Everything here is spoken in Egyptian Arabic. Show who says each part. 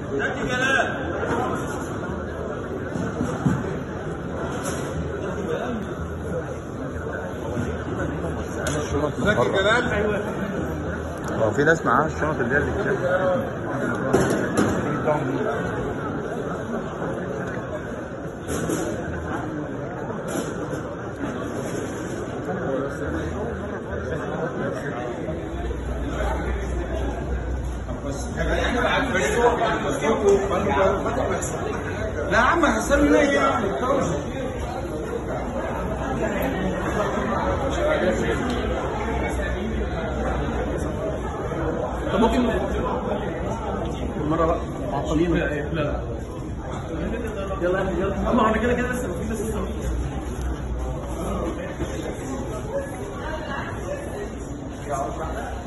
Speaker 1: انا الشنط
Speaker 2: زكي
Speaker 1: بره.
Speaker 2: جلال
Speaker 1: هو في ناس معاها الشنط اللي هي اللي بتاعت-
Speaker 2: لا يا عم حسن لنا ايه يعني
Speaker 3: طب ممكن المره بقى معطلين لا لا يلا يلا اما انا كده كده لسه في لسه
Speaker 2: يا